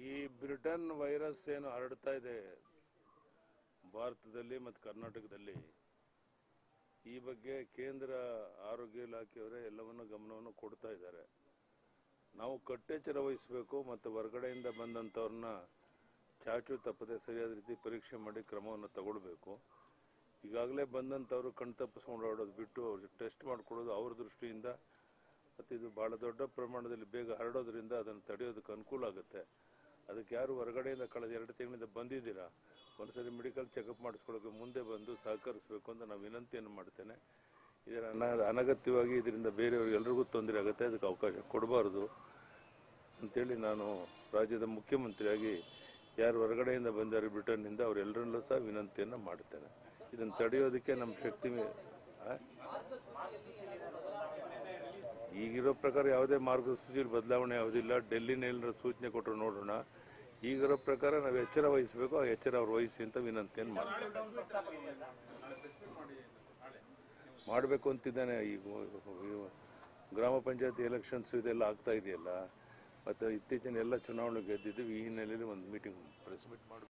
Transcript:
ಈ Britain virus ಏನು ಹರಡ್ತಾ ಇದೆ ಭಾರತದಲ್ಲಿ ಮತ್ತು ಕರ್ನಾಟಕದಲ್ಲಿ ಈ ಬಗ್ಗೆ ಕೇಂದ್ರ ಆರೋಗ್ಯ ಇಲಾಖೆಯವರೇ ಎಲ್ಲವನ್ನು ಗಮನವನ್ನು ಕೊಡ್ತಾ ಇದ್ದಾರೆ ನಾವು ಕಟ್ಟೆಚ್ಚರ ವಹಿಸಬೇಕು ಮತ್ತು ಹೊರಗಡೆಯಿಂದ ಬಂದಂಥವ್ರನ್ನ ಚಾಚು ತಪ್ಪದೆ ಸರಿಯಾದ ರೀತಿ ಪರೀಕ್ಷೆ ಮಾಡಿ ಕ್ರಮವನ್ನು ತಗೊಳ್ಬೇಕು ಈಗಾಗಲೇ ಬಂದಂಥವ್ರು ಕಣ್ ತಪ್ಪಿಸ್ಕೊಂಡು ಓಡೋದು ಬಿಟ್ಟು ಅವ್ರಿಗೆ ಟೆಸ್ಟ್ ಮಾಡಿಕೊಡೋದು ಅವ್ರ ದೃಷ್ಟಿಯಿಂದ ಮತ್ತು ಇದು ಭಾಳ ದೊಡ್ಡ ಪ್ರಮಾಣದಲ್ಲಿ ಬೇಗ ಹರಡೋದ್ರಿಂದ ಅದನ್ನು ತಡೆಯೋದಕ್ಕೆ ಅನುಕೂಲ ಆಗುತ್ತೆ ಅದಕ್ಕೆ ಯಾರು ಹೊರಗಡೆಯಿಂದ ಕಳೆದ ಎರಡು ತಿಂಗಳಿಂದ ಬಂದಿದ್ದೀರಾ ಒಂದ್ಸರಿ ಮೆಡಿಕಲ್ ಚೆಕಪ್ ಮಾಡಿಸ್ಕೊಳ್ಳೋಕೆ ಮುಂದೆ ಬಂದು ಸಹಕರಿಸಬೇಕು ಅಂತ ನಾವು ವಿನಂತಿಯನ್ನು ಮಾಡ್ತೇನೆ ಇದರ ಅನ ಅನಗತ್ಯವಾಗಿ ಇದರಿಂದ ಬೇರೆಯವ್ರಿಗೆ ಎಲ್ರಿಗೂ ತೊಂದರೆ ಆಗುತ್ತೆ ಅದಕ್ಕೆ ಅವಕಾಶ ಕೊಡಬಾರ್ದು ಅಂತೇಳಿ ನಾನು ರಾಜ್ಯದ ಮುಖ್ಯಮಂತ್ರಿಯಾಗಿ ಯಾರು ಹೊರಗಡೆಯಿಂದ ಬಂದಾರೆ ಬ್ರಿಟನ್ನಿಂದ ಅವರೆಲ್ಲರಲ್ಲೂ ಸಹ ವಿನಂತಿಯನ್ನು ಮಾಡ್ತೇನೆ ಇದನ್ನು ತಡೆಯೋದಕ್ಕೆ ನಮ್ಮ ಶಕ್ತಿ ಮೀ- ಆ? ಈಗಿರೋ ಪ್ರಕಾರ ಯಾವುದೇ ಮಾರ್ಗಸೂಚಿ ಬದಲಾವಣೆ ಯಾವುದಿಲ್ಲ ಡೆಲ್ಲಿನ ಏನಾರ ಸೂಚನೆ ಕೊಟ್ಟರು ನೋಡೋಣ ಈಗಿರೋ ಪ್ರಕಾರ ನಾವು ಎಚ್ಚರ ವಹಿಸಬೇಕು ಆ ಎಚ್ಚರ ಅವ್ರು ವಹಿಸಿ ಅಂತ ವಿನಂತಿಯನ್ನು ಮಾಡ್ತೇನೆ ಮಾಡಬೇಕು ಅಂತಿದ್ದಾನೆ ಈಗ ಇವು ಗ್ರಾಮ ಪಂಚಾಯತಿ ಎಲೆಕ್ಷನ್ಸ್ ಇದೆಲ್ಲ ಆಗ್ತಾ ಇದೆಯಲ್ಲ ಮತ್ತು ಇತ್ತೀಚಿನ ಎಲ್ಲ ಚುನಾವಣೆ ಗೆದ್ದಿದ್ದೀವಿ ಈ ಹಿನ್ನೆಲೆಯಲ್ಲಿ ಒಂದು ಮೀಟಿಂಗ್ ಪ್ರೆಸ್ ಮೀಟ್ ಮಾಡಿ